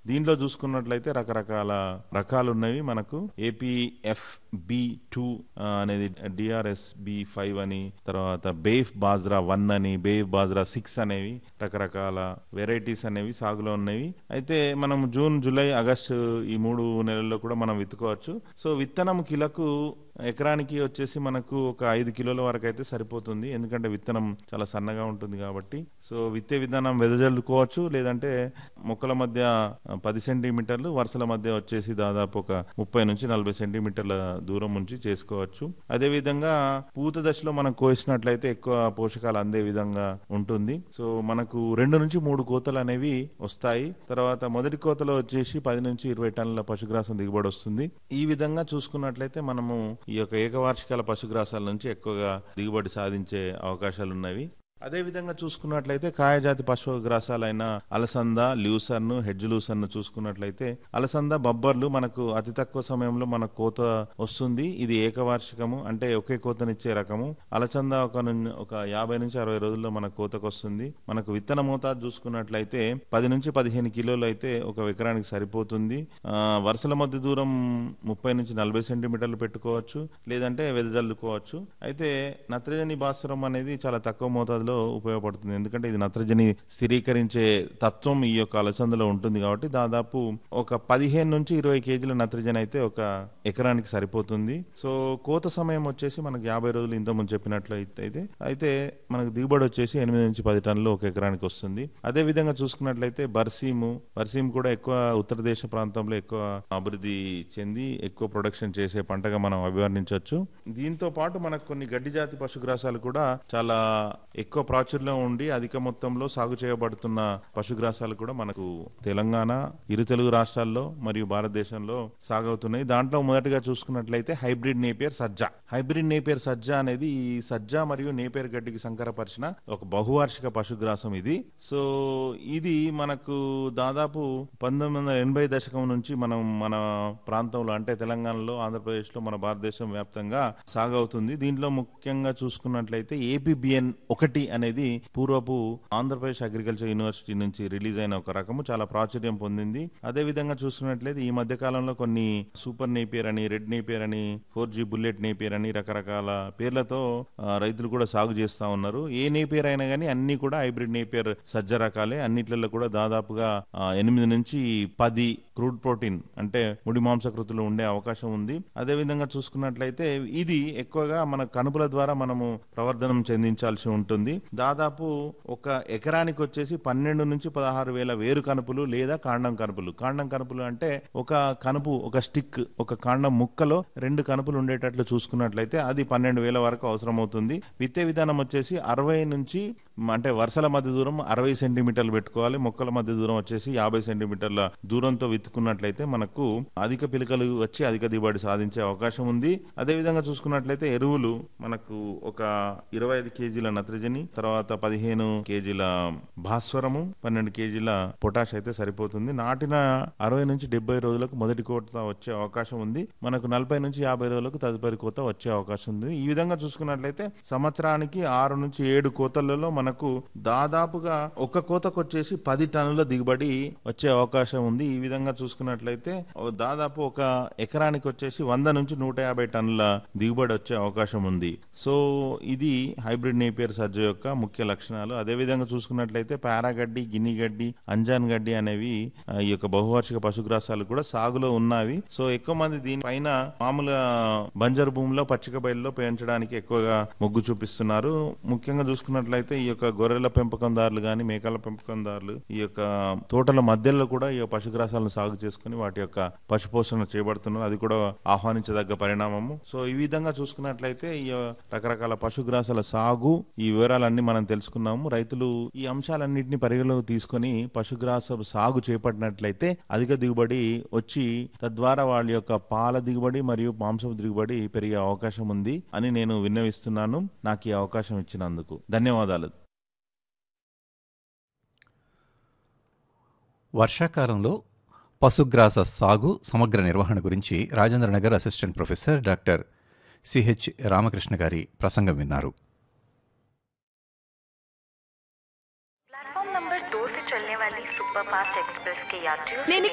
దీంట్లో చూసుకున్నట్లయితే రకరకాల రకాలు ఉన్నవి మనకు ఏపీఎఫ్ బి టూ అనేది డిఆర్ఎస్ బి ఫైవ్ అని తర్వాత బేఫ్ బాజ్రా వన్ అని బేఫ్ బాజ్రా సిక్స్ అనేవి రకరకాల వెరైటీస్ అనేవి సాగులో ఉన్నవి అయితే మనం జూన్ జూలై ఆగస్టు ఈ మూడు నెలల్లో కూడా మనం విత్తుకోవచ్చు సో విత్తనం కిలకు ఎకరానికి వచ్చేసి మనకు ఒక ఐదు కిలోల వరకు అయితే సరిపోతుంది ఎందుకంటే విత్తనం చాలా సన్నగా ఉంటుంది కాబట్టి సో విత్తే విధానం వెదజల్లుకోవచ్చు లేదంటే మొక్కల మధ్య పది సెంటీమీటర్లు వరుసల మధ్య వచ్చేసి దాదాపు ఒక ముప్పై నుంచి నలభై సెంటీమీటర్ల దూరం నుంచి చేసుకోవచ్చు అదే విధంగా పూత దశలో మనం కోసినట్లయితే ఎక్కువ పోషకాలు అందే విధంగా ఉంటుంది సో మనకు రెండు నుంచి మూడు కోతలు అనేవి వస్తాయి తర్వాత మొదటి కోతలో వచ్చేసి పది నుంచి ఇరవై టన్నుల పశుగ్రాసం దిగుబడి వస్తుంది ఈ విధంగా చూసుకున్నట్లయితే మనము ఈ యొక్క ఏకవార్షికాల పశుగ్రాసాల నుంచి ఎక్కువగా దిగుబడి సాధించే అవకాశాలు ఉన్నవి అదే విధంగా చూసుకున్నట్లయితే కాయజాతి పశుగ్రాసాలైన అలసంద ల్యూసర్ను హెడ్జ్ లూసర్ను చూసుకున్నట్లయితే అలసంద బబ్బర్లు మనకు అతి తక్కువ సమయంలో మనకు కోత వస్తుంది ఇది ఏకవార్షికము అంటే ఒకే కోతనిచ్చే రకము అలసంద ఒక నుం- ఒక యాభై నుంచి అరవై రోజుల్లో మనకు కోతకు వస్తుంది మనకు విత్తన మోతాదు చూసుకున్నట్లయితే పది నుంచి పదిహేను కిలోలు అయితే ఒక ఎకరానికి సరిపోతుంది ఆ, వరుసల మధ్య దూరం ముప్పై నుంచి నలభై సెంటీమీటర్లు పెట్టుకోవచ్చు లేదంటే వెదజల్లుకోవచ్చు అయితే నత్రజని భాస్వరం అనేది చాలా తక్కువ మోతాదులో ఉపయోగపడుతుంది ఎందుకంటే ఇది నత్రజని స్థిరీకరించే తత్వం ఈ యొక్క అలసందలో ఉంటుంది కాబట్టి దాదాపు ఒక పదిహేను నుంచి ఇరవై కేజీల నత్రజని అయితే ఒక ఎకరానికి సరిపోతుంది సో కోత సమయం వచ్చేసి మనకు యాభై రోజులు ఇంతకుముందు చెప్పినట్లు అయితే అయితే మనకు దిగుబడి వచ్చేసి ఎనిమిది నుంచి పది టన్నులు ఒక ఎకరానికి వస్తుంది అదే విధంగా చూసుకున్నట్లయితే బర్సీము బర్సీము కూడా ఎక్కువ ఉత్తర దేశ ప్రాంతంలో ఎక్కువ అభివృద్ధి చెంది ఎక్కువ ప్రొడక్షన్ చేసే పంటగా మనం అభివర్ణించవచ్చు దీంతో పాటు మనకు కొన్ని గడ్డి జాతి పశుగ్రాసాలు కూడా చాలా ఎక్కువ ప్రాచుర్యం ఉండి అధిక మొత్తంలో సాగు చేయబడుతున్న పశుగ్రాసాలు కూడా మనకు తెలంగాణ ఇరు తెలుగు రాష్ట్రాల్లో మరియు భారతదేశంలో సాగవుతున్నాయి దాంట్లో మొదటిగా చూసుకున్నట్లయితే హైబ్రిడ్ నేపియర్ సజ్జ హైబ్రిడ్ నేపియర్ సజ్జ అనేది ఈ సజ్జ మరియు నేపియర్ గడ్డికి సంకరపరిచిన ఒక బహువార్షిక పశుగ్రాసం ఇది సో ఇది మనకు దాదాపు పంతొమ్మిది వందల ఎనభై దశకం నుంచి మనం మన ప్రాంతంలో అంటే తెలంగాణలో ఆంధ్రప్రదేశ్లో మన భారతదేశం వ్యాప్తంగా సాగవుతుంది దీంట్లో ముఖ్యంగా చూసుకున్నట్లయితే ఏపీబిఎన్ ఒకటి అనేది పూర్వపు ఆంధ్రప్రదేశ్ అగ్రికల్చర్ యూనివర్సిటీ నుంచి రిలీజ్ అయిన ఒక రకము చాలా ప్రాచుర్యం పొందింది అదే విధంగా చూసుకున్నట్లయితే ఈ మధ్య కాలంలో కొన్ని సూపర్ నేపియర్ అని రెడ్ నేపియర్ అని ఫోర్ జీ బుల్లెట్ నేపియర్ అని రకరకాల పేర్లతో ఆ, రైతులు కూడా సాగు చేస్తా ఉన్నారు ఏ నేపియర్ అయినా కానీ అన్ని కూడా హైబ్రిడ్ నేపియర్ సజ్జ రకాలే అన్నిట్లలో కూడా దాదాపుగా ఆ, ఎనిమిది నుంచి పది క్రూడ్ ప్రోటీన్ అంటే ముడి మాంసకృతులు ఉండే అవకాశం ఉంది అదే విధంగా చూసుకున్నట్లయితే ఇది ఎక్కువగా మన కనుపుల ద్వారా మనము ప్రవర్ధనం చెందించాల్సి ఉంటుంది దాదాపు ఒక ఎకరానికి వచ్చేసి పన్నెండు నుంచి పదహారు వేల వేరు కనుపులు లేదా కాండం కనుపులు కాండం కనుపులు అంటే ఒక కనుపు ఒక స్టిక్ ఒక కాండం ముక్కలో రెండు కనుపులు ఉండేటట్లు చూసుకున్నట్లయితే అది పన్నెండు వేల వరకు అవసరం అవుతుంది విత్తే విధానం వచ్చేసి అరవై నుంచి మ, అంటే వరుసల మధ్య దూరం అరవై సెంటీమీటర్లు పెట్టుకోవాలి మొక్కల మధ్య దూరం వచ్చేసి యాభై సెంటీమీటర్ల దూరంతో విత్తుకున్నట్లయితే మనకు అధిక పిలకలు వచ్చి అధిక దిగుబడి సాధించే అవకాశం ఉంది అదే విధంగా చూసుకున్నట్లయితే ఎరువులు మనకు ఒక ఇరవై ఐదు కేజీల నత్రజని తర్వాత పదిహేను కేజీల భాస్వరము పన్నెండు కేజీల పొటాష్ అయితే సరిపోతుంది నాటిన అరవై నుంచి డెబ్బై రోజులకు మొదటి కోత వచ్చే అవకాశం ఉంది మనకు నలభై నుంచి యాభై రోజులకు తదుపరి కోత వచ్చే అవకాశం ఉంది ఈ విధంగా చూసుకున్నట్లయితే సంవత్సరానికి ఆరు నుంచి ఏడు కోతలలో మనకు దాదాపుగా ఒక కోతకు వచ్చేసి పది టన్నుల దిగుబడి వచ్చే అవకాశం ఉంది ఈ విధంగా చూసుకున్నట్లయితే ఓ దాదాపు ఒక ఎకరానికి వచ్చేసి వంద నుంచి నూట యాభై టన్నుల దిగుబడి వచ్చే అవకాశం ఉంది సో ఇది హైబ్రిడ్ నేపియర్ సజ్జ యొక్క ముఖ్య లక్షణాలు అదే విధంగా చూసుకున్నట్లయితే పారాగడ్డి గిన్ని గడ్డి అంజాన్ గడ్డి అనేవి ఆ, ఈ యొక్క బహువార్షిక పశుగ్రాసాలు కూడా సాగులో ఉన్నవి సో ఎక్కువ మంది దీనిపైన మామూలుగా బంజరు భూమిలో పచ్చిక బయలులో పెంచడానికి ఎక్కువగా మొగ్గు చూపిస్తున్నారు ముఖ్యంగా చూసుకున్నట్లయితే ఈ యొక్క గొర్రెల పెంపకందారులు కానీ మేకల పెంపకందారులు ఈ యొక్క తోటల మధ్యలో కూడా ఈ పశుగ్రాసాలను సాగు చేసుకుని వాటి యొక్క పశుపోషణ చేయబడుతున్నారు అది కూడా ఆహ్వానించదగ్గ పరిణామము సో ఈ విధంగా చూసుకున్నట్లయితే ఈ రకరకాల పశుగ్రాసాల సాగు ఈ వివరాలన్నీ మనం తెలుసుకున్నాము రైతులు ఈ అంశాలన్నింటినీ పరిగణలోకి తీసుకొని పశుగ్రాస సాగు చేపట్టినట్లయితే అధిక దిగుబడి వచ్చి తద్వారా వాళ్ళ యొక్క పాల దిగుబడి మరియు మాంసపు దిగుబడి పెరిగే అవకాశం ఉంది అని నేను విన్నవిస్తున్నాను నాకు ఈ అవకాశం ఇచ్చినందుకు ధన్యవాదాలు వర్షాకాలంలో పశుగ్రాస సాగు సమగ్ర నిర్వహణ గురించి Rajendranagar assistant professor doctor CH Ramakrishna గారి ప్రసంగం విన్నారు प्लेटफॉर्म नंबर दो से चलने वाली सुपरफास्ट एक्सप्रेस के यात्रियों నేను